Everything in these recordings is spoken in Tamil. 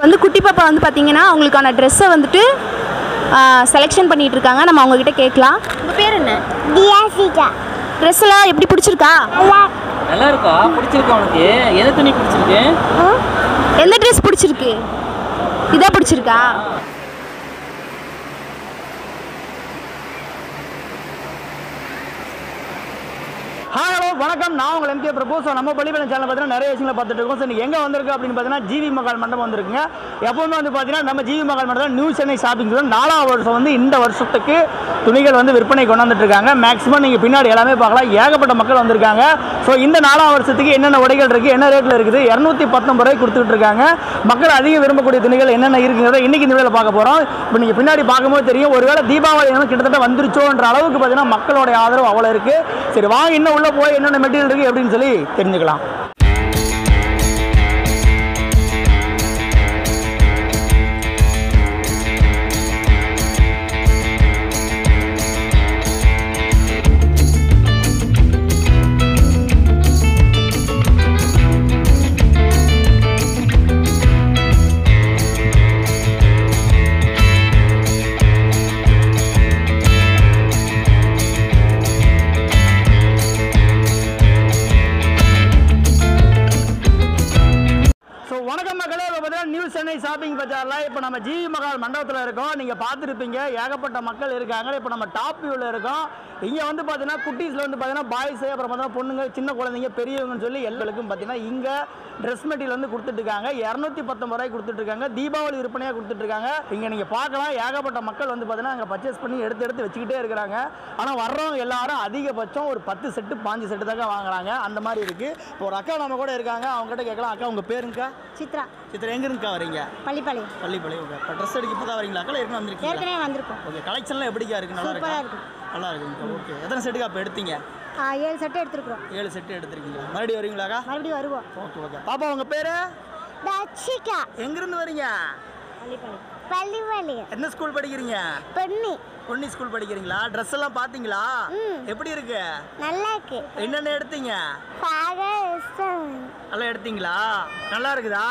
வந்து குட்டி பாப்பா வந்து பார்த்தீங்கன்னா அவங்களுக்கான ட்ரெஸ்ஸை வந்துட்டு செலெக்ஷன் பண்ணிட்டு இருக்காங்க நம்ம அவங்கக்கிட்ட கேட்கலாம் உங்கள் பேர் என்ன தியாசிகா ட்ரெஸ் எல்லாம் எப்படி பிடிச்சிருக்கா நல்லா இருக்கா பிடிச்சிருக்கா உனக்கு எந்த துணி பிடிச்சிருக்கு எந்த ட்ரெஸ் பிடிச்சிருக்கு இதாக பிடிச்சிருக்கா ஹாய் ஹலோ வணக்கம் நான் உங்கள் எம்கே பிரபு ஸோ நம்ம பள்ளிப்பள்ளம் சேனல் பார்த்தீங்கன்னா நிறைய விஷயங்களை பார்த்துட்டு இருக்கோம் ஸோ இன்றைக்கி எங்கே வந்திருக்கு அப்படின்னு பார்த்தீங்கன்னா ஜிவி மகால் மண்டபம் வந்திருக்குங்க எப்பவுமே வந்து பார்த்தீங்கன்னா நம்ம ஜிவி மகால் மண்டபம் நியூ சென்னை ஷாப்பிங் தான் நாலாவது வருஷம் வந்து இந்த வருஷத்துக்கு துணிகள் வந்து விற்பனை கொண்டாந்துட்டு இருக்காங்க மேக்ஸிமம் நீங்கள் பின்னாடி எல்லாமே பார்க்கலாம் ஏகப்பட்ட மக்கள் வந்திருக்காங்க ஸோ இந்த நாலாவது வருஷத்துக்கு என்னென்ன உடைகள் இருக்குது என்ன ரேட்டில் இருக்குது இரநூத்தி பத்தொம்பது ரூபாய் கொடுத்துட்டு இருக்காங்க மக்கள் அதிகம் விரும்பக்கூடிய துணிகள் என்னென்ன இருக்குங்கிறத இன்றைக்கி இந்த வேலை பார்க்க போகிறோம் இப்போ நீங்கள் பின்னாடி பார்க்கும்போது தெரியும் ஒருவேளை தீபாவளி வந்து கிட்டத்தட்ட வந்துருச்சோன்ற அளவுக்கு பார்த்தீங்கன்னா மக்களோட ஆதரவு அவ்வளோ இருக்குது சரி வாங்க இன்னும் உள்ளே போய் என்னென்ன மெட்டீரியல் இருக்குது அப்படின்னு சொல்லி தெரிஞ்சுக்கலாம் ஸோ வணக்கம் மக்களே இப்போ பார்த்தீங்கன்னா நியூ சென்னை ஷாப்பிங் பஜாரில் இப்போ நம்ம ஜிவி மகால் மண்டபத்தில் இருக்கோம் நீங்கள் பார்த்துருப்பீங்க ஏகப்பட்ட மக்கள் இருக்காங்க இப்போ நம்ம டாப் வியூவில் இருக்கோம் இங்கே வந்து பார்த்தீங்கன்னா குட்டீஸில் வந்து பார்த்தீங்கன்னா பாய்ஸு அப்புறம் பார்த்தீங்கன்னா பொண்ணுங்க சின்ன குழந்தைங்க பெரியவங்கன்னு சொல்லி எல்லாருக்கும் பார்த்தீங்கன்னா இங்கே ட்ரெஸ் மெட்டீரியல் வந்து கொடுத்துட்ருக்காங்க இரநூத்தி பத்தொம்பது ரூபாய் கொடுத்துட்ருக்காங்க தீபாவளி விற்பனையாக கொடுத்துட்ருக்காங்க இங்கே நீங்கள் பார்க்கலாம் ஏகப்பட்ட மக்கள் வந்து பார்த்தீங்கன்னா அங்கே பர்ச்சேஸ் பண்ணி எடுத்து எடுத்து வச்சுக்கிட்டே இருக்கிறாங்க ஆனால் வர்றவங்க எல்லாரும் அதிகபட்சம் ஒரு பத்து செட்டு பாஞ்சு செட்டு தாங்க வாங்குறாங்க அந்த மாதிரி இருக்குது இப்போ ஒரு அக்கா நம்ம கூட இருக்காங்க அவங்ககிட்ட கேட்கலாம் அக்கா உங்கள் பேருங்கக்கா சித்ரா சித்திர எங்க இருக்கா வரீங்க பள்ளிப்பாளையம் பள்ளிப்பாளை ஓகே இப்போ ட்ரெஸ் எடுக்க இப்போ தான் வரீங்களா அக்கா ஏற்கனவே வந்திருக்கீங்க ஏற்கனவே வந்திருக்கோம் ஓகே கலெக்ஷன்லாம் எப்படிக்கா இருக்கு நல்லா சூப்பரா இருக்கா இருக்கு. நல்லா இருக்குங்க ஓகே எத்தனை செட்டுக்கா இப்போ எடுத்தீங்க ஆ, ஏழு சட்டை எடுத்துருக்குறோம் ஏழு செட்டு எடுத்திருக்கீங்க மறுபடியும் வரீங்களாக்கா மறுபடியும் வருவோம் ஓகே ஓகே பாப்பா உங்க பேரு தட்சிகா எங்கிருந்து வரீங்க பள்ளிப்பாளையம் பள்ளிப்பாளையம் என்ன ஸ்கூல் படிக்கிறீங்க பெண்ணி பொன்னி ஸ்கூல் படிக்கிறீங்களா ட்ரெஸ் எல்லாம் பார்த்தீங்களா எப்படி இருக்கு நல்லா இருக்கு என்னென்ன எடுத்தீங்க பாக இஷ்டம் நல்லா எடுத்தீங்களா நல்லா இருக்குதா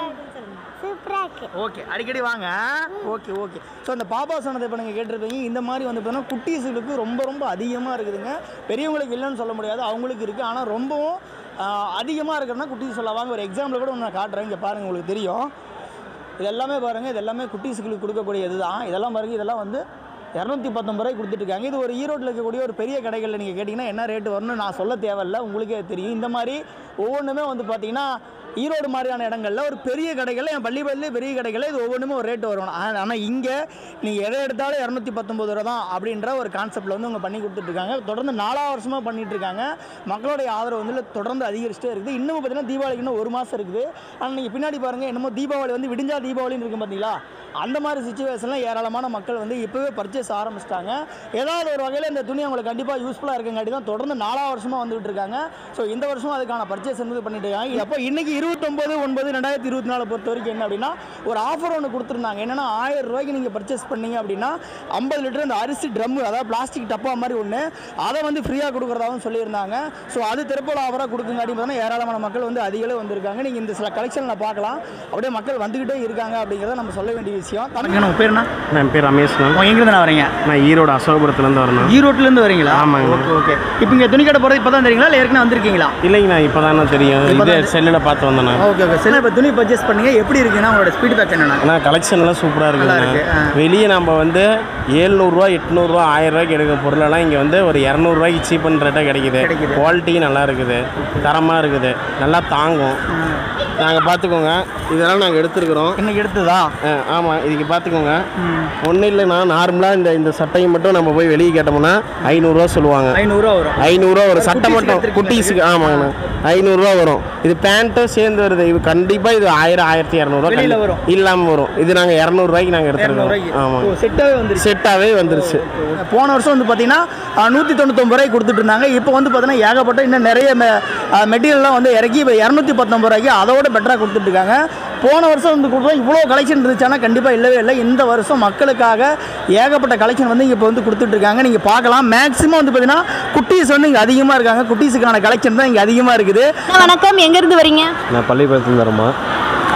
சூப்பரா இருக்கு ஓகே அடிக்கடி வாங்க ஓகே ஓகே ஸோ அந்த பாப்பா சொன்னதை இப்போ நீங்கள் கேட்டிருப்பீங்க இந்த மாதிரி வந்து பார்த்தீங்கன்னா குட்டீஸுகளுக்கு ரொம்ப ரொம்ப அதிகமாக இருக்குதுங்க பெரியவங்களுக்கு இல்லைன்னு சொல்ல முடியாது அவங்களுக்கு இருக்குது ஆனால் ரொம்பவும் அதிகமாக இருக்கிறனா குட்டீஸ் சொல்ல வாங்க ஒரு எக்ஸாம்பிள் கூட ஒன்று நான் காட்டுறேன் இங்கே பாருங்கள் உங்களுக்கு தெரியும் இது எல்லாமே பாருங்கள் இது எல்லாமே குட்டீஸுகளுக்கு கொடுக்கக்கூடிய இதுதான் இதெல்லாம் பாருங்கள் இதெல்லாம் வந்து இரநூத்தி பத்தொம்பது ரூபாய் கொடுத்துட்ருக்காங்க இது ஒரு ஈரோட்டில் இருக்கக்கூடிய ஒரு பெரிய கடைகளில் நீங்கள் கேட்டிங்கன்னா என்ன ரேட்டு வரும்னு நான் சொல்ல தேவையில்ல உங்களுக்கே தெரியும் இந்த மாதிரி ஒவ்வொன்றுமே வந்து பார்த்தீங்கன்னா ஈரோடு மாதிரியான இடங்கள்ல ஒரு பெரிய கடைகளில் என் பள்ளிப்பள்ளி பெரிய கடைகளில் இது ஒவ்வொன்றுமே ஒரு ரேட்டு வரும் ஆனால் ஆனால் இங்கே நீங்கள் எதை எடுத்தாலும் இரநூத்தி பத்தொம்பது ரூபா தான் அப்படின்ற ஒரு கான்செப்டில் வந்து அவங்க பண்ணி கொடுத்துட்ருக்காங்க தொடர்ந்து நாலாவது வருஷமாக பண்ணிட்டு இருக்காங்க மக்களுடைய ஆதரவு வந்து இதுல தொடர்ந்து அதிகரிச்சுட்டே இருக்குது இன்னும் பார்த்தீங்கன்னா தீபாவளிக்கு இன்னும் ஒரு மாதம் இருக்குது ஆனால் நீங்கள் பின்னாடி பாருங்கள் என்னமோ தீபாவளி வந்து விடிஞ்சா தீபாவளின்னு இருக்கும் பார்த்தீங்களா அந்த மாதிரி சுச்சுவேஷனில் ஏராளமான மக்கள் வந்து இப்போவே பர்ச்சேஸ் ஆரம்பிச்சிட்டாங்க ஏதாவது ஒரு வகையில் இந்த துணி அவங்களுக்கு கண்டிப்பாக யூஸ்ஃபுல்லாக இருக்குங்காட்டி தான் தொடர்ந்து நாலாவது வருஷமாக வந்துட்டு இருக்காங்க ஸோ இந்த வருஷமும் அதுக்கான பர்ச்சேஸ் வந்து பண்ணிட்டு இருக்காங்க அப்போ இன்னைக்கு இருபத்தொம்பது ஒன்பது ரெண்டாயிரத்தி இருபத்தி நாலு பொறுத்த வரைக்கும் என்ன அப்படின்னா ஒரு ஆஃபர் ஒன்று கொடுத்துருந்தாங்க என்னன்னா ஆயிரம் ரூபாய்க்கு நீங்கள் பர்ச்சேஸ் பண்ணீங்க அப்படின்னா ஐம்பது லிட்டர் இந்த அரிசி ட்ரம்மு அதாவது பிளாஸ்டிக் டப்பா மாதிரி ஒன்று அதை வந்து ஃப்ரீயாக கொடுக்குறதாகவும் சொல்லியிருந்தாங்க ஸோ அது திருப்பூர் ஆஃபராக கொடுக்குங்காட்டி பார்த்தீங்கன்னா ஏராளமான மக்கள் வந்து அதிகளவு வந்திருக்காங்க நீங்கள் இந்த சில கலெக்ஷனில் பார்க்கலாம் அப்படியே மக்கள் வந்துக்கிட்டே இருக்காங்க அப்படிங்கிறத நம்ம சொல்ல வேண்டிய விஷயம் தனக்கு உங்கள் பேருனா என் பேர் ரமேஷ் தான் எங்கேருந்து நான் வரீங்க நான் ஈரோடு அசோகபுரத்துலேருந்து வரணும் ஈரோட்டிலேருந்து வரீங்களா ஆமாங்க. ஓகே ஓகே இப்போ இங்கே துணி கடை போகிறது இப்போ தான் தெரியுங்களா இல்லை ஏற்கனவே வந்திருக்கீங்களா இல்லைங்கண்ணா இப்போ தானே தெரியும் இது இப்பதான் செல்லில் பார்த்து வந்தேண்ணா ஓகே ஓகே சரி இப்போ துணி பர்ச்சேஸ் பண்ணீங்க எப்படி இருக்குன்னா உங்களோட ஸ்பீட் பேக் என்னன்னா ஆனால் கலெக்ஷன்லாம் சூப்பராக நல்லா இருக்குதுண்ணா இருக்கு, ஆ. வெளியே நம்ம வந்து ஏழ்நூறுரூவா எட்நூறுரூவா ஆயிரம் ரூபாய்க்கு எடுக்கிற பொருளெல்லாம் இங்கே வந்து ஒரு இரநூறுவாய்க்கு சீப் அண்ட் ரேட்டாக கிடைக்குது கிடைக்குது. குவாலிட்டி நல்லா இருக்குது தரமாக இருக்குது நல்லா தாங்கும் நாங்கள் பார்த்துக்கோங்க இதெல்லாம் நாங்கள் எடுத்துருக்குறோம் இன்னைக்கு எடுத்ததா ஆமாம் இதுக்கு பார்த்துக்கோங்க ஒன்றும் இல்லைண்ணா நார்மலாக இந்த இந்த சட்டையை மட்டும் நம்ம போய் வெளியே கேட்டோம்னா ஐநூறுரூவா சொல்லுவாங்க ஐநூறுரூவா வரும் ஐநூறுரூவா ஒரு சட்டை குட்டீஸுக்கு மட்டும் எடுத்திருக்கீங்களா? குட்டீஸுக்கு ஆமாங்கண்ணா ஐநூறுரூவா வரும் இது பேண்ட்டும் சேர்ந்து வருது இது கண்டிப்பாக இது ஆயிரம் ஆயிரத்தி இரநூறுவா வெளியில வரும். இல்லாமல் வரும் இது நாங்கள் இரநூறுவாய்க்கு நாங்கள் இரநூறுவாய்க்கு எடுத்துருக்கோம் ஆமாம் செட்டாகவே வந்துருச்சு செட்டாகவே வந்துருச்சு போன வருஷம் வந்து பார்த்தீங்கன்னா நூற்றி தொண்ணூத்தொம்பது ரூபாய்க்கு கொடுத்துட்டு இருந்தாங்க இப்போ வந்து பார்த்தீங்கன்னா ஏகப்பட்ட இன்னும் நிறைய மெட்டீரியல்லாம் வந்து இறக்கி இப்போ இரநூத்தி பத்தொம்பது ரூபாய்க்கு அதோட பெட்டராக கொடுத்துட்டு இருக்காங்க போன வருஷம் வந்து கொடுத்தோம் இவ்வளோ கலெக்ஷன் இருந்துச்சுன்னா கண்டிப்பாக இல்லவே இல்லை இந்த வருஷம் மக்களுக்காக ஏகப்பட்ட கலெக்ஷன் வந்து இப்போ வந்து கொடுத்துட்டு இருக்காங்க நீங்கள் பார்க்கலாம் மேக்ஸிமம் வந்து பார்த்தீங்கன்னா குட்டீஸ் வந்து இங்கே அதிகமாக இருக்காங்க குட்டீஸுக்கான கலெக்ஷன் தான் இங்கே அதிகமாக இருக்குது வணக்கம் எங்கேருந்து வரீங்க நான் பள்ளிப்பாளையத்துல வரமா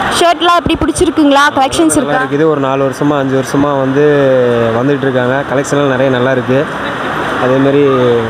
ஷர்ட்லாம் எப்படி பிடிச்சிருக்குங்களா கலெக்ஷன்ஸ் நல்லா இருக்கா இருக்குது ஒரு நாலு வருஷமா அஞ்சு வருஷமா வந்து வந்துகிட்டு இருக்காங்க கலெக்ஷன்லாம் நிறைய நல்லா இருக்குது அதேமாரி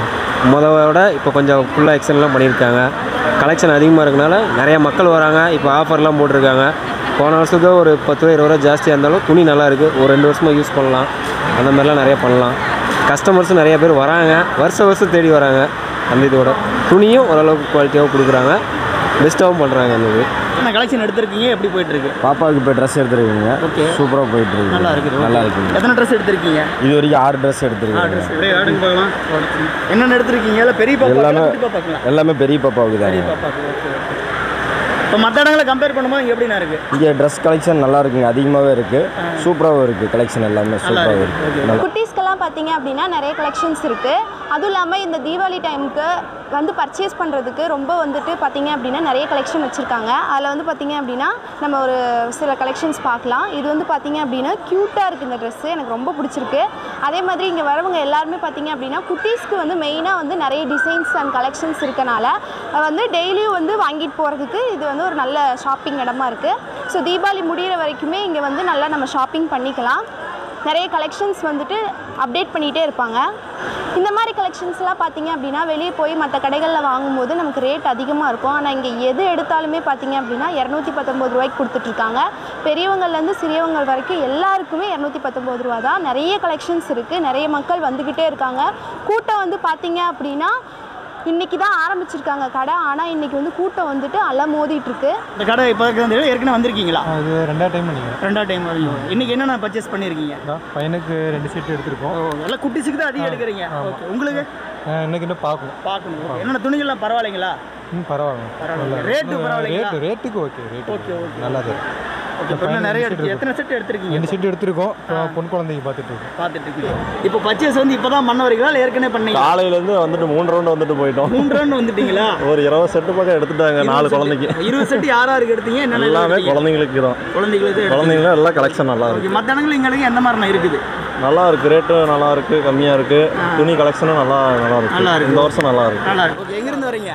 முதல்ல விட இப்போ கொஞ்சம் ஃபுல்லாக எக்ஸ்டென்லாம் பண்ணியிருக்காங்க கலெக்ஷன் அதிகமாக இருக்கனால நிறைய மக்கள் வராங்க இப்போ ஆஃபர்லாம் போட்டிருக்காங்க போன வருஷத்தை ஒரு பத்து ரூபா இருபது ரூபா ஜாஸ்தியாக இருந்தாலும் துணி நல்லா இருக்குது ஒரு ரெண்டு வருஷமாக யூஸ் பண்ணலாம் அந்த மாதிரிலாம் நிறைய பண்ணலாம் கஸ்டமர்ஸும் நிறைய பேர் வராங்க வருஷம் வருஷம் தேடி வராங்க அந்த இதோட துணியும் ஓரளவுக்கு குவாலிட்டியாகவும் கொடுக்குறாங்க பெஸ்ட்டாகவும் பண்ணுறாங்க அந்த இது என்ன கலெக்ஷன் எடுத்திருக்கீங்க எப்படி போயிட்டு இருக்கு பாப்பாவுக்கு இப்போ ட்ரெஸ் எடுத்துருக்கீங்க ஓகே சூப்பராக போயிட்டு இருக்கு நல்லா இருக்குது நல்லா okay. இருக்குங்க எத்தனை ட்ரெஸ் எடுத்திருக்கீங்க இது வரைக்கும் ஆறு ட்ரெஸ் எடுத்துருக்கீங்க ட்ரெஸ் ஒரே ஆடுங்க பார்க்கலாம் என்னென்ன எடுத்திருக்கீங்க இல்லை பெரிய பாப்பா எல்லாமே குட்டி பாப்பாங்களா எல்லாமே பெரிய பாப்பாவுக்கு பெரிய தாங்க பாப்பாக்கு ஓகே ஓகே இப்போ மற்ற இடங்களை கம்பேர் பண்ணும்போது இங்கே எப்படிண்ணா இருக்கு இங்கே ட்ரெஸ் கலெக்ஷன் நல்லா இருக்குங்க அதிகமாகவே இருக்குது சூப்பராகவும் இருக்குது கலெக்ஷன் எல்லாமே சூப்பராகவும் இருக்குது நல்லா குட்டீஸ்க்கெல்லாம் பார்த்தீங்க அப்படின்னா நிறைய கலெக்ஷன்ஸ் இருக்குது அதுவும் இல்லாமல் இந்த தீபாவளி டைமுக்கு வந்து பர்ச்சேஸ் பண்ணுறதுக்கு ரொம்ப வந்துட்டு பார்த்தீங்க அப்படின்னா நிறைய கலெக்ஷன் வச்சுருக்காங்க அதில் வந்து பார்த்தீங்க அப்படின்னா நம்ம ஒரு சில கலெக்ஷன்ஸ் பார்க்கலாம் இது வந்து பார்த்தீங்க அப்படின்னா க்யூட்டாக இருக்குது இந்த ட்ரெஸ்ஸு எனக்கு ரொம்ப பிடிச்சிருக்கு அதே மாதிரி இங்கே வரவங்க எல்லாருமே பார்த்தீங்க அப்படின்னா குட்டீஸ்க்கு வந்து மெயினாக வந்து நிறைய டிசைன்ஸ் அண்ட் கலெக்ஷன்ஸ் இருக்கனால அஹ் வந்து டெய்லியும் வந்து வாங்கிட்டு போகிறதுக்கு இது வந்து ஒரு நல்ல ஷாப்பிங் இடமா இருக்குது ஸோ தீபாவளி முடியிற வரைக்குமே இங்கே வந்து நல்லா நம்ம ஷாப்பிங் பண்ணிக்கலாம் நிறைய கலெக்ஷன்ஸ் வந்துட்டு அப்டேட் பண்ணிகிட்டே இருப்பாங்க இந்த மாதிரி கலெக்ஷன்ஸ்லாம் பார்த்தீங்க அப்படின்னா வெளியே போய் மற்ற கடைகளில் வாங்கும்போது நமக்கு ரேட் அதிகமாக இருக்கும் ஆனால் இங்கே எது எடுத்தாலுமே பார்த்தீங்க அப்படின்னா இரநூத்தி பத்தொம்பது ரூபாய்க்கு கொடுத்துட்ருக்காங்க பெரியவங்கள்லேருந்து சிறியவங்க வரைக்கும் எல்லாருக்குமே இரநூத்தி பத்தொம்பது ரூபா தான் நிறைய கலெக்ஷன்ஸ் இருக்குது நிறைய மக்கள் வந்துக்கிட்டே இருக்காங்க கூட்டம் வந்து பார்த்தீங்க அப்படின்னா இன்றைக்கி தான் ஆரம்பிச்சிருக்காங்க கடை ஆனால் இன்றைக்கி வந்து கூட்டம் வந்துட்டு அலை மோதிட்டு இருக்கு இந்த கடை இப்போ வந்து ஏற்கனவே வந்திருக்கீங்களா அது ரெண்டாவது டைம் பண்ணிக்கிறேன் ரெண்டாவது டைம் வரையும் இன்னைக்கு என்னென்ன பர்ச்சேஸ் பண்ணியிருக்கீங்க அதான் பையனுக்கு ரெண்டு சீட் எடுத்திருக்கோம் ஓ எல்லாம் குட்டிஸுக்கு தான் அதிகம் எடுக்கிறீங்க ஓகே உங்களுக்கு நான் இன்னைக்கு இன்னும் பார்க்கணும் பார்க்கணும் ஓகே என்னென்ன துணிகள்லாம் பரவாயில்லைங்களா ம் பரவாயில்ல பரவாயில்ல. ரேட்டு பரவாயில்லைங்களா? ரேட்டு ரேட்டுக்கு ஓகே ரேட்டு ஓகே, ஓகே. நல்லா தான் ஓகே இப்போ இன்னும் நிறைய எடுத்து எத்தனை செட் எடுத்திருக்கீங்க ரெண்டு சீட் எடுத்திருக்கோம் இப்போ பொன் குழந்தைக்கு பார்த்துட்டு இருக்கோம் பார்த்துட்டு இருக்கீங்க இப்போ பர்ச்சேஸ் வந்து இப்போ தான் பண்ண வரீங்களா இல்லை ஏற்கனவே பண்ணீங்க காலையிலேருந்து வந்துட்டு மூணு ரவுண்டு வந்துட்டு போயிட்டோம் மூன்று ரன் வந்துட்டீங்களா ஒரு இருபது செட்டு பக்கம் எடுத்துட்டாங்க நாலு குழந்தைக்கு இருபது செட் யார் யாருக்கு எடுத்தீங்க என்னென்ன எல்லாமே எடுத்தீங்க? குழந்தைங்களுக்கு தான் குழந்தைங்களுக்கு எடுத்தீங்க. குழந்தைங்களும் எல்லாம் கலெக்ஷன் நல்லா இருக்கு ஓகே மற்ற இடங்கள் எங்களுக்கு எந்த மாதிரிண்ணா இருக்குது நல்லா இருக்கு ரேட்டும் நல்லா இருக்கு கம்மியா இருக்கு துணி கலெக்ஷனும் நல்லா நல்லா இருக்கு நல்லா இருக்கு. இந்த வருஷம் நல்லா இருக்கு நல்லா இருக்கு ஓகே எங்கேருந்து வரீங்க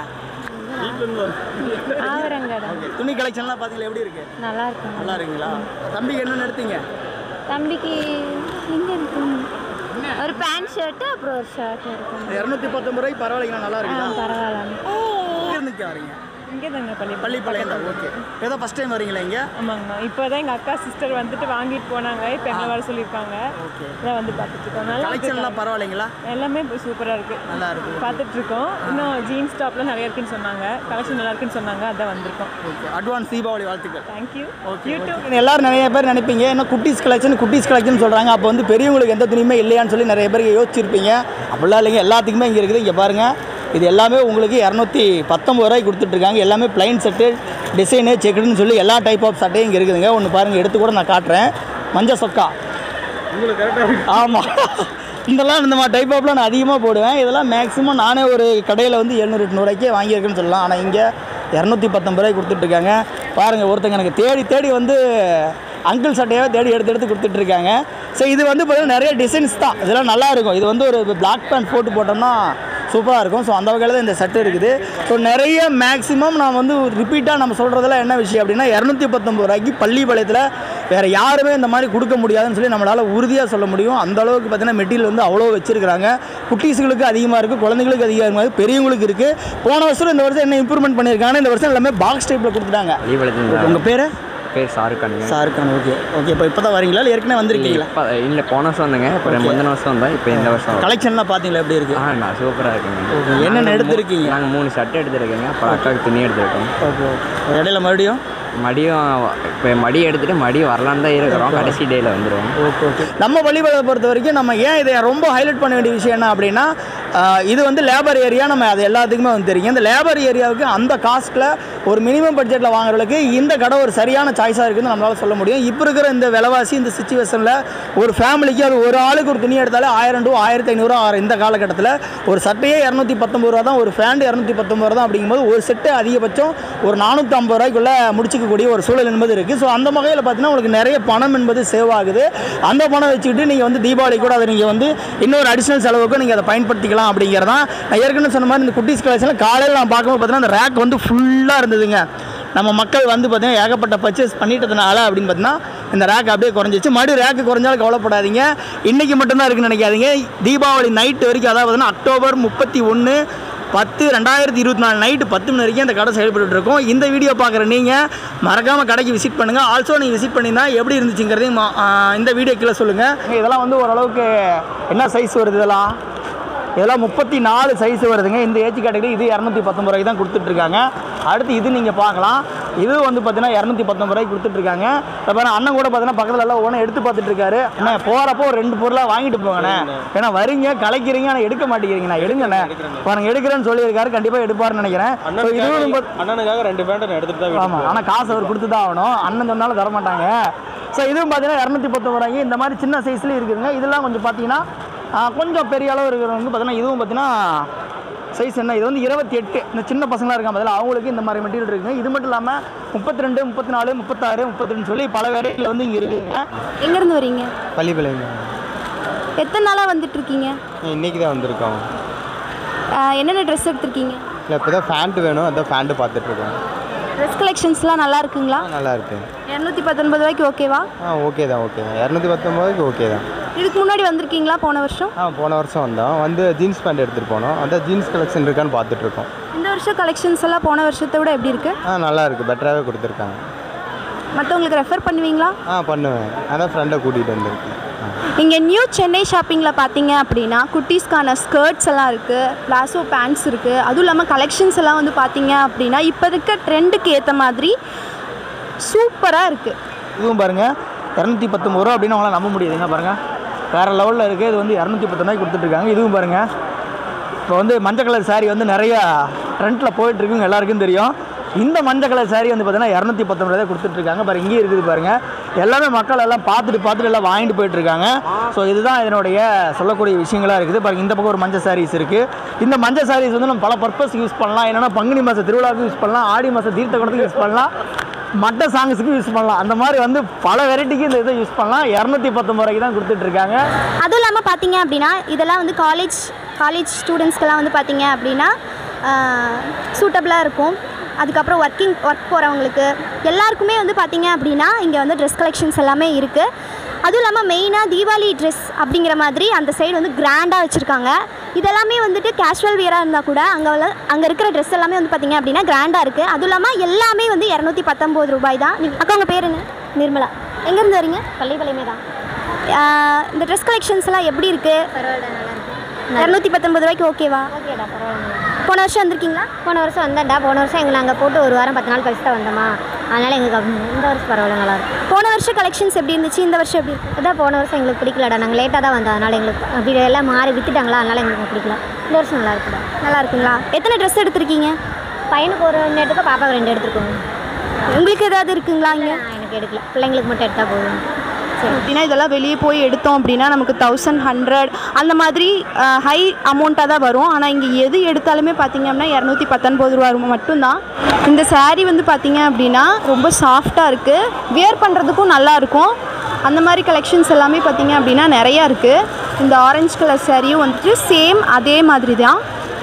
ஓகே துணி கலெக்ஷன்லாம் பார்த்தீங்களா எப்படி இருக்கு நல்லா இருக்கும் நல்லா இருக்குங்களா தம்பிக்கு என்னென்ன எடுத்தீங்க தம்பிக்கு எங்கே இருக்கு ஒரு பேண்ட் ஷர்ட்டு அப்புறம் ஒரு ஷர்ட் இருக்கும் இரநூத்தி பத்தொம்பது ரூபாய்க்கு பரவாயில்லைங்களா நல்லா இருக்குங்களா பரவாயில்ல எங்க இருந்து வரீங்க இங்கே தாங்க பள்ளி பள்ளிப்பாளையம் தான் ஓகே ஏதோ ஃபஸ்ட் டைம் வரீங்களா இங்கே ஆமாங்கண்ணா இப்போ தான் எங்கள் அக்கா சிஸ்டர் வந்துட்டு வாங்கிட்டு போனாங்க இப்போ எங்களை வர சொல்லியிருக்காங்க இதான் வந்து பார்த்துட்டு இருக்கோம் நல்லா இருக்கு. கலெக்ஷன்லாம் பரவாயில்லைங்களா எல்லாமே சூப்பராக இருக்கு நல்லா இருக்கு பார்த்துட்டு இருக்கோம் இன்னும் ஜீன்ஸ் டாப்லாம் நிறைய இருக்குன்னு சொன்னாங்க கலெக்ஷன் நல்லா இருக்குன்னு சொன்னாங்க அதான் வந்திருக்கோம் ஓகே அட்வான்ஸ் தீபாவளி வாழ்த்துக்கள் தேங்க்யூ யூடியூப் எல்லாரும் நிறைய பேர் நினைப்பீங்க என்ன குட்டீஸ் கலெக்ஷன் குட்டீஸ் கலெக்ஷன் சொல்கிறாங்க அப்போ வந்து பெரியவங்களுக்கு எந்த துணியுமே இல்லையான்னு சொல்லி நிறைய பேர் யோசிச்சிருப்பீங்க அப்படிலாம் இல்லைங்க எல்லாத்துக்குமே இங்கே இருக்குது இங்கே பாருங்கள் இது எல்லாமே உங்களுக்கு இரநூத்தி பத்தொம்பது ரூபாய்க்கு கொடுத்துட்ருக்காங்க எல்லாமே ப்ளைன் செட்டு டிசைனு செக்குடுன்னு சொல்லி எல்லா டைப் ஆஃப் சட்டையும் இங்கே இருக்குதுங்க ஒன்று பாருங்கள் எடுத்து கூட நான் காட்டுறேன் மஞ்சள் சொக்கா ஆமாம் இதெல்லாம் இந்த மாதிரி டைப் ஆஃப்லாம் நான் அதிகமாக போடுவேன் இதெல்லாம் மேக்ஸிமம் நானே ஒரு கடையில் வந்து எழுநூறு எட்நூறுவாய்க்கே வாங்கியிருக்கேன்னு சொல்லலாம் ஆனால் இங்கே இரநூத்தி பத்தொம்பது ரூபாய்க்கு கொடுத்துட்ருக்காங்க பாருங்கள் ஒருத்தங்க எனக்கு தேடி தேடி வந்து அங்கிள் சட்டையாக தேடி எடுத்து எடுத்து கொடுத்துட்ருக்காங்க ஸோ இது வந்து பார்த்தீங்கன்னா நிறைய டிசைன்ஸ் தான் இதெல்லாம் நல்லா இருக்கும் இது வந்து ஒரு பிளாக் பேண்ட் போட்டு போட்டோம்னா சூப்பராக இருக்கும் ஸோ அந்த வகையில் தான் இந்த செட் இருக்குது ஸோ நிறைய மேக்ஸிமம் நான் வந்து ரிப்பீட்டாக நம்ம சொல்கிறதெல்லாம் என்ன விஷயம் அப்படின்னா இரநூத்தி பத்தொம்பது ரூபாய்க்கு பள்ளிப்பாளையத்தில் வேறு யாருமே இந்த மாதிரி கொடுக்க முடியாதுன்னு சொல்லி நம்மளால் உறுதியாக சொல்ல முடியும் அந்த அளவுக்கு பார்த்தீங்கன்னா மெட்டீரியல் வந்து அவ்வளோ வச்சிருக்காங்க குட்டீஸுகளுக்கு அதிகமாக இருக்குது குழந்தைங்களுக்கு அதிகமாக இருக்குது பெரியவங்களுக்கு இருக்குது போன வருஷம் இந்த வருஷம் என்ன இம்ப்ரூவ்மெண்ட் பண்ணியிருக்காங்கன்னா இந்த வருஷம் எல்லாமே பாக்ஸ் டைப்பில் கொடுத்துட்டாங்க உங்கள் பேர் பேர் ஷாருக்கானுங்க சாருக்கான ஓகே ஓகே இப்போ இப்போ தான் வரீங்களா இல்லை ஏற்கனவே வந்திருக்கீங்களா இப்போ இல்லை போன வருஷம் வந்தேங்க இப்போ முந்தின வருஷம் வந்தேன் இப்போ இந்த வருஷம் வரேன். கலெக்ஷன்லாம் பார்த்தீங்களா எப்படி இருக்குது ஆ நான் சூப்பராக இருக்குங்க ஓகே என்னென்ன எடுத்திருக்கீங்க நாங்கள் மூணு ஷர்ட் எடுத்துருக்கேங்க அப்புறம் அக்காவுக்கு துணி எடுத்துருக்கோம் ஓகே ஓகே இடையில மறுபடியும் மடியும் இப்போ மடி எடுத்துட்டு மடி வரலான்னு தான் இருக்கிறோம் கடைசி டேயில் வந்துடுவோம் ஓகே ஓகே நம்ம பள்ளிப்பாளையத்தை பொறுத்த வரைக்கும் நம்ம ஏன் இதை ரொம்ப ஹைலைட் பண்ண வேண்டிய விஷயம் என்ன அப்படின்னா ஆஹ், இது வந்து லேபர் ஏரியா நம்ம அது எல்லாத்துக்குமே வந்து தெரியும் இந்த லேபர் ஏரியாவுக்கு அந்த காஸ்ட்டில் ஒரு மினிமம் பட்ஜெட்டில் வாங்குறதுக்கு இந்த கடை ஒரு சரியான சாய்ஸாக இருக்குன்னு நம்மளால சொல்ல முடியும் இப்போ இருக்கிற இந்த விலைவாசி இந்த சுச்சுவேஷனில் ஒரு ஃபேமிலிக்கு அது ஒரு ஆளுக்கு ஒரு துணி எடுத்தாலே ஆயிரம் டூ ஆயிரத்தி ஐநூறுரூவா ஆயிரம் இந்த காலகட்டத்தில் ஒரு சட்டையே இரநூத்தி பத்தொம்பது ரூபா தான் ஒரு ஃபேண்ட் இரநூத்தி பத்தொம்பது ரூபா தான் அப்படிங்கும்போது ஒரு செட்டு அதிகபட்சம் ஒரு நானூற்றி ஐம்பது ரூபாய்க்குள்ளே முடிச்சிக்கக்கூடிய ஒரு சூழல் என்பது இருக்குது ஸோ அந்த வகையில் பார்த்தீங்கன்னா உங்களுக்கு நிறைய பணம் என்பது சேவ் ஆகுது அந்த பணம் வச்சுக்கிட்டு நீங்கள் வந்து தீபாவளி கூட அதை நீங்கள் வந்து இன்னொரு அடிஷ்னல் செலவுக்கும் நீங்கள் அதை பயன்படுத்திக்கலாம் அப்படிங்கிறதான் நான் ஏற்கனவே சொன்ன மாதிரி இந்த குட்டீஸ் கலெக்ஷனில் காலையில் நான் பார்க்கும்போது பார்த்தீங்கன்னா அந்த ரேக் வந்து ஃபுல்லாக இருந்ததுங்க நம்ம மக்கள் வந்து பார்த்தீங்கன்னா ஏகப்பட்ட பர்ச்சேஸ் பண்ணிட்டதுனால அப்படின்னு பார்த்தீங்கன்னா இந்த ரேக் அப்படியே குறைஞ்சிச்சு மறுபடியும் ரேக்கு குறைஞ்சாலும் கவலைப்படாதீங்க இன்றைக்கி மட்டும்தான் இருக்குன்னு நினைக்காதீங்க தீபாவளி நைட்டு வரைக்கும் அதாவது பார்த்தீங்கன்னா அக்டோபர் முப்பத்தி ஒன்று பத்து ரெண்டாயிரத்தி இருபத்தி நாலு நைட்டு பத்து மணி வரைக்கும் இந்த கடை செயல்பட்டு இருக்கும் இந்த வீடியோ பார்க்குற நீங்கள் மறக்காமல் கடைக்கு விசிட் பண்ணுங்கள் ஆல்சோ நீங்கள் விசிட் பண்ணினா எப்படி இருந்துச்சுங்கிறதையும் மா- ஆ, இந்த வீடியோ கீழே சொல்லுங்கள் இதெல்லாம் வந்து ஓரளவுக்கு என்ன சைஸ் வருது இதெல்லாம் இதெல்லாம் முப்பத்தி நாலு சைஸ் வருதுங்க இந்த ஏஜ் கேட்டகரி இது இரநூத்தி பத்தொம்பது ரூபாய்க்கு தான் கொடுத்துட்ருக்காங்க அடுத்து இது நீங்கள் பார்க்கலாம் இது வந்து பார்த்தீங்கன்னா இரநூத்தி பத்தொம்பது ரூபாய்க்கு கொடுத்துட்ருக்காங்க இப்போ பாருங்க அண்ணன் கூட பார்த்தீங்கன்னா பக்கத்தில் எல்லாம் ஒன்று எடுத்து பார்த்துட்டு இருக்காரு அண்ணா போகிறப்போ ஒரு ரெண்டு பொருளாக வாங்கிட்டு போங்கண்ணே ஏன்னா வரீங்க கலைக்கிறீங்க ஆனால் எடுக்க மாட்டேங்கிறீங்கண்ணா எடுங்கண்ணே பாருங்க எடுக்கிறேன்னு சொல்லியிருக்காரு கண்டிப்பாக எடுப்பாருன்னு நினைக்கிறேன் So, இதுவும் ரொம்ப- அண்ணனுக்காக ரெண்டு பேண்ட் நான் எடுத்துட்டு தான் ஆமாம் ஆனால் காசு அவர் கொடுத்து தான் ஆகணும் அண்ணன் சொன்னாலும் தர மாட்டாங்க ஸோ இதுவும் பார்த்தீங்கன்னா இரநூத்தி பத்தொம்பது ரூபாய்க்கு இந்த மாதிரி சின்ன சைஸ்லேயும் இருக்குதுங்க இதெல்லாம் கொஞ்சம் பார்த்தீங்கன்னா ஆ, கொஞ்சம் பெரிய அளவு இருக்கிறவங்க பார்த்தீங்கன்னா இதுவும் பார்த்தீங்கன்னா சைஸ் என்ன இது வந்து இருபத்தி எட்டு இந்த சின்ன பசங்களாக இருக்காங்க பதில் அவங்களுக்கு இந்த மாதிரி மெட்டீரியல் இருக்குங்க இது மட்டும் இல்லாமல் முப்பத்தி ரெண்டு முப்பத்தி நாலு முப்பத்தாறு முப்பத்தெண்டு சொல்லி பல வெரைட்டியில் வந்து இங்கே இருக்குதுங்க எங்கேருந்து வரீங்க பள்ளிப்பாளையம் எத்தனை நாளாக வந்துட்டு இருக்கீங்க இன்னைக்கு தான் வந்திருக்கோம் ஆஹ் என்னென்ன ட்ரெஸ் எடுத்திருக்கீங்க இல்லை இப்போ தான் ஃபேண்ட்டு வேணும் அதான் ஃபேண்ட்டு பார்த்துட்ருக்கோம் ட்ரெஸ் கலெக்ஷன்ஸ்லாம் நல்லா இருக்குங்களா நல்லா இருக்கு இரநூத்தி பத்தொன்பது ரூபாய்க்கு ஓகேவா ஆ ஓகே தான் ஓகே தான் இரநூத்தி பத்தொம்போதுக்கு ஓகே தான் இதுக்கு முன்னாடி வந்திருக்கீங்களா போன வருஷம் ஆ போன வருஷம் வந்தோம் வந்து ஜீன்ஸ் பேண்ட் எடுத்துகிட்டு போனோம் அதான் ஜீன்ஸ் கலெக்ஷன் இருக்கான்னு பார்த்துட்ருக்கோம் இந்த வருஷம் கலெக்ஷன்ஸ் எல்லாம் போன வருஷத்தை விட எப்படி இருக்கு ஆ நல்லா இருக்குது பெட்டராகவே கொடுத்துருக்காங்க மற்றவங்களுக்கு ரெஃபர் பண்ணுவீங்களா ஆ பண்ணுவேன் அதான் ஃப்ரெண்டை கூட்டிகிட்டு வந்திருக்கேன் ஆ இங்கே நியூ சென்னை ஷாப்பிங்கில் பார்த்தீங்க அப்படின்னா குட்டீஸ்க்கான ஸ்கர்ட்ஸ் எல்லாம் இருக்குது பிளாசோ பேண்ட்ஸ் இருக்குது அதுவும் இல்லாமல் கலெக்ஷன்ஸ் எல்லாம் வந்து பார்த்தீங்க அப்படின்னா இப்போ இருக்க ட்ரெண்டுக்கு ஏற்ற மாதிரி சூப்பராக இருக்குது இதுவும் பாருங்கள் இரநூத்தி பத்தொம்பது ரூபா அப்படின்னு அவங்களால நம்ப முடியுதுங்க பாருங்கள் வேறு லெவலில் இருக்குது இது வந்து இரநூத்தி பத்தொன்பது கொடுத்துட்ருக்காங்க இதுவும் பாருங்கள் இப்போ வந்து மஞ்சள் கலர் saree வந்து நிறையா ட்ரெண்டில் போயிட்டுருக்குங்க எல்லாருக்கும் தெரியும் இந்த மஞ்சள் கலர் saree வந்து பார்த்தீங்கன்னா இரநூத்தி பத்தொம்பது ரூபாய் கொடுத்துட்ருக்காங்க பாருங்க இங்கேயும் இருக்குது பாருங்கள் எல்லாமே மக்கள் எல்லாம் பார்த்துட்டு பார்த்துட்டு எல்லாம் வாங்கிட்டு போயிட்டுருக்காங்க ஸோ இதுதான் இதனுடைய சொல்லக்கூடிய விஷயங்களாக இருக்குது பாருங்க இந்த பக்கம் ஒரு மஞ்சள் சாரீஸ் இருக்குது இந்த மஞ்சள் சாரீஸ் வந்து நம்ம பல பர்பஸ்க்கு யூஸ் பண்ணலாம் என்னென்னா பங்குனி மாத திருவிழாவுக்கு யூஸ் பண்ணலாம் ஆடி மாத தீர்த்த குடத்துக்கு யூஸ் பண்ணலாம் மட்ட சாங்ஸுக்கு யூஸ் பண்ணலாம் அந்த மாதிரி வந்து பல வெரைட்டிக்கு இந்த இதை யூஸ் பண்ணலாம் இரநூத்தி பத்தொம்பது ரூபாய்க்கு தான் கொடுத்துட்ருக்காங்க அதுவும் இல்லாமல் பார்த்தீங்க அப்படின்னா இதெல்லாம் வந்து காலேஜ் காலேஜ் ஸ்டூடெண்ட்ஸ்க்கெல்லாம் வந்து பார்த்தீங்க அப்படின்னா சூட்டபிளாக இருக்கும் அதுக்கப்புறம் ஒர்க்கிங் ஒர்க் போகிறவங்களுக்கு எல்லாருக்குமே வந்து பார்த்தீங்க அப்படின்னா இங்கே வந்து ட்ரெஸ் கலெக்ஷன்ஸ் எல்லாமே இருக்குது அதுவும் இல்லாமல் மெயினாக தீபாவளி ட்ரெஸ் அப்படிங்கிற மாதிரி அந்த சைடு வந்து கிராண்டாக வச்சுருக்காங்க இதெல்லாமே வந்துட்டு கேஷுவல் வியராக இருந்தால் கூட அங்கே உள்ள அங்கே இருக்கிற ட்ரெஸ் எல்லாமே வந்து பார்த்தீங்க அப்படின்னா கிராண்டாக இருக்குது அதுவும் இல்லாமல் எல்லாமே வந்து இரநூத்தி பத்தொம்போது ரூபாய் தான் நீ- அக்கா உங்கள் பேர் என்ன நிர்மலா எங்கேருந்து வரீங்க பள்ளிப்பாளையமே தான் ஆஹ் இந்த ட்ரெஸ் கலெக்ஷன்ஸ் எல்லாம் எப்படி இருக்கு இரநூத்தி பத்தொன்பது ரூபாய்க்கு ஓகேவா ஓகேடா பரவாயில்ல போன வருஷம் வந்திருக்கீங்களா போன வருஷம் வந்தேன்டா போன வருஷம் எங்களை நாங்கள் போட்டு ஒரு வாரம் பத்து நாள் கழிச்சு தான் வந்தோமா அதனால் எங்களுக்கு அப்படி இந்த வருஷம் பரவாயில்ல நல்லா இருக்கு போன வருஷம் கலெக்ஷன்ஸ் எப்படி இருந்துச்சு இந்த வருஷம் எப்படி இருக்கு அதான் போன வருஷம் எங்களுக்கு பிடிக்கலடா நாங்கள் லேட்டாக தான் வந்தோம் அதனால் எங்களுக்கு அப்படி எல்லாம் மாறி வித்துட்டாங்களா அதனால் எங்களுக்கு பிடிக்கல இந்த வருஷம் நல்லா இருக்குடா நல்லா இருக்குங்களா எத்தனை ட்ரெஸ் எடுத்திருக்கீங்க பையனுக்கு ஒரு ரெண்டு எடுத்துக்கோ பாப்பாவுக்கு ரெண்டு எடுத்துருக்கோங்க உங்களுக்கு ஏதாவது இருக்குங்களா இங்கே எனக்கு எடுக்கல பிள்ளைங்களுக்கு மட்டும் எடுத்தால் போதும் சரி அப்படின்னா இதெல்லாம் வெளியே போய் எடுத்தோம் அப்படின்னா நமக்கு தௌசண்ட் ஹண்ட்ரட் அந்த மாதிரி ஹை அமௌண்ட்டாக தான் வரும் ஆனால் இங்கே எது எடுத்தாலுமே பார்த்தீங்க அப்படின்னா இரநூத்தி பத்தொன்பது ரூபா மட்டும்தான் இந்த saree வந்து பார்த்தீங்க அப்படின்னா ரொம்ப சாஃப்டாக இருக்குது வியர் பண்ணுறதுக்கும் நல்லா இருக்கும் அந்த மாதிரி கலெக்ஷன்ஸ் எல்லாமே பார்த்தீங்க அப்படின்னா நிறையா இருக்குது இந்த ஆரஞ்சு கலர் சாரியும் வந்துட்டு சேம் அதே மாதிரி தான்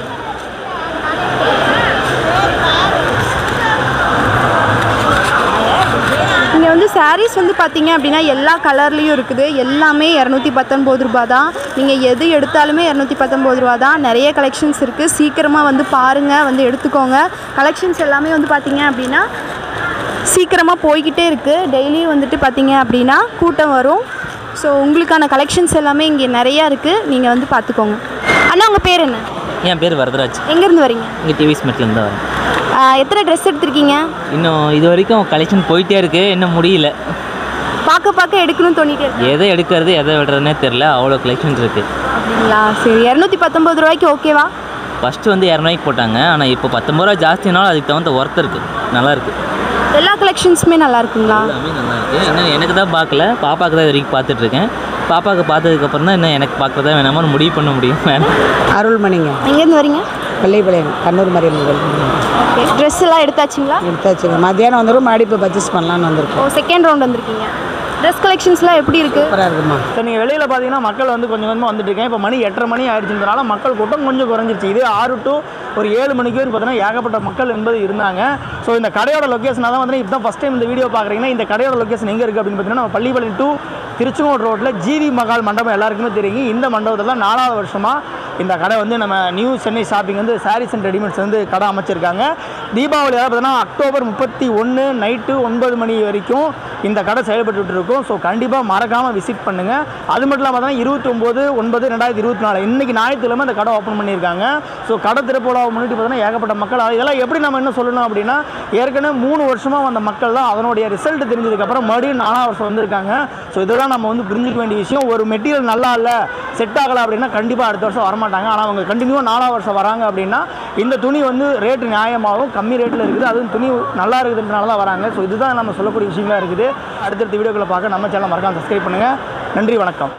இங்கே வந்து sarees வந்து பார்த்தீங்க அப்படின்னா எல்லா கலர்லேயும் இருக்குது எல்லாமே இரநூத்தி பத்தொம்போது ரூபா தான் நீங்கள் எது எடுத்தாலுமே இரநூத்தி பத்தொம்போது ரூபா தான் நிறைய கலெக்ஷன்ஸ் இருக்குது சீக்கிரமாக வந்து பாருங்கள் வந்து எடுத்துக்கோங்க கலெக்ஷன்ஸ் எல்லாமே வந்து பார்த்தீங்க அப்படின்னா சீக்கிரமாக போய்கிட்டே இருக்குது டெய்லியும் வந்துட்டு பார்த்தீங்க அப்படின்னா கூட்டம் வரும் ஸோ உங்களுக்கான கலெக்ஷன்ஸ் எல்லாமே இங்கே நிறையா இருக்குது நீங்கள் வந்து பார்த்துக்கோங்க அண்ணா உங்கள் பேர் என்ன என் பேர் வரதராஜ் எங்கேருந்து வரீங்க இங்கே டிவி ஸ்மெட்லேருந்து வரேன் ஆஹ் எத்தனை ட்ரெஸ் எடுத்திருக்கீங்க இன்னும் இது வரைக்கும் கலெக்ஷன் போயிட்டே இருக்கு இன்னும் முடியல பார்க்க பார்க்க எடுக்கணும்னு தோணிட்டே இருக்கு எதை எடுக்கிறது எதை விடுறதுனே தெரில அவ்வளோ கலெக்ஷன்ஸ் இருக்குது அப்படிங்களா சரி இரநூத்தி பத்தொம்பது ரூபாய்க்கு ஓகேவா ஃபஸ்ட்டு வந்து இரநூறுவாய்க்கு போட்டாங்க ஆனால் இப்போ பத்தொம்பது ரூபா ஜாஸ்தினாலும் அதுக்கு தகுந்த ஒர்த் இருக்குது நல்லா இருக்கு எல்லா கலெக்ஷன்ஸுமே நல்லா இருக்குங்களா எல்லாமே நல்லா இருக்குது இன்னும் எனக்கு தான் பார்க்கல பாப்பாவுக்கு தான் இது வரைக்கும் பார்த்துட்ருக்கேன் பாப்பாவுக்கு பார்த்ததுக்கப்புறம் தான் இன்னும் எனக்கு பார்க்குறதா வேணாமான்னு முடிவு பண்ண முடியும் அருள்மணிங்க எங்கேருந்து வரீங்க பள்ளிப்பாளையம் கண்ணூர் மாரியம்மன் ஓகே ட்ரெஸ் எல்லாம் எடுத்தாச்சுங்களா எடுத்தாச்சுங்க மத்தியானம் வந்துடும் மாடி இப்போ பர்ச்சேஸ் பண்ணலான்னு ஓ வந்திருக்கோம் செகண்ட் ரவுண்ட் வந்திருக்கீங்க ட்ரெஸ் கலெக்ஷன்ஸ்லாம் எப்படி இருக்குது சூப்பராக இருக்குமா ஸோ நீங்கள் வெளியில் பார்த்தீங்கன்னா மக்கள் வந்து கொஞ்சம் கொஞ்சமாக வந்துட்டு இருக்கேன் இப்போ மணி எட்டரை மணி ஆயிடுச்சுன்றனால மக்கள் கூட்டம் கொஞ்சம் குறைஞ்சிருச்சு இது ஆறு டு ஒரு ஏழு மணிக்கு வரைக்கும் பார்த்தீங்கன்னா ஏகப்பட்ட மக்கள் என்பது இருந்தாங்க ஸோ இந்த கடையோட லொக்கேஷனாக தான் வந்து இப்போ தான் ஃபஸ்ட் டைம் இந்த வீடியோ பார்க்குறீங்கன்னா இந்த கடையோட லொக்கேஷன் எங்கே இருக்குது அப்படின்னு பார்த்தீங்கன்னா நம்ம பள்ளிப்பாளையம் டூ திருச்செங்கோடு ரோட்டில் ஜிவி மகால் மண்டபம் எல்லாருக்குமே தெரியும் இந்த மண்டபத்தில் தான் நாலாவது வருஷமாக இந்த கடை வந்து நம்ம நியூ சென்னை ஷாப்பிங் வந்து சாரீஸ் அண்ட் ரெடிமேட்ஸ் வந்து கடை அமைச்சிருக்காங்க தீபாவளி அதாவது பார்த்தீங்கன்னா அக்டோபர் முப்பத்தி ஒன்று நைட்டு ஒன்பது மணி வரைக்கும் இந்த கடை செயல்பட்டு இருக்கும் ஸோ கண்டிப்பாக மறக்காமல் விசிட் பண்ணுங்கள் அது மட்டும் இல்லாமல் பார்த்தீங்கன்னா இருபத்தொம்போது ஒன்பது ரெண்டாயிரத்தி இருபத்தி நாலு இன்றைக்கி ஞாயிற்றுக்கிழமை இந்த கடை ஓப்பன் பண்ணியிருக்காங்க ஸோ கடை திறப்புலாவை முன்னிட்டு பார்த்தீங்கன்னா ஏகப்பட்ட மக்கள் அது இதெல்லாம் எப்படி நம்ம என்ன சொல்லணும் அப்படின்னா ஏற்கனவே மூணு வருஷமாக வந்த மக்கள் தான் அதனுடைய ரிசல்ட் தெரிஞ்சதுக்கப்புறம் மறுபடியும் நாலாம் வருஷம் வந்திருக்காங்க ஸோ இதெல்லாம் நம்ம வந்து புரிஞ்சுக்க வேண்டிய விஷயம் ஒரு மெட்டீரியல் நல்லா இல்லை செட் ஆகலை அப்படின்னா கண்டிப்பாக அடுத்த வருஷம் வரமாட்டாங்க ஆனால் அவங்க கண்டினியூவாக நாலாம் வருஷம் வராங்க அப்படின்னா இந்த துணி வந்து ரேட்டு நியாயமாகவும் கம்மி ரேட்டில் இருக்குது அதுவும் துணி நல்லா இருக்குதுன்றனால தான் வராங்க ஸோ இதுதான் நம்ம சொல்லக்கூடிய விஷயங்களா இருக்குது அடுத்தடுத்த வீடியோக்களை பார்க்க நம்ம சேனல் மறக்காம சப்ஸ்கிரைப் பண்ணுங்கள் நன்றி வணக்கம்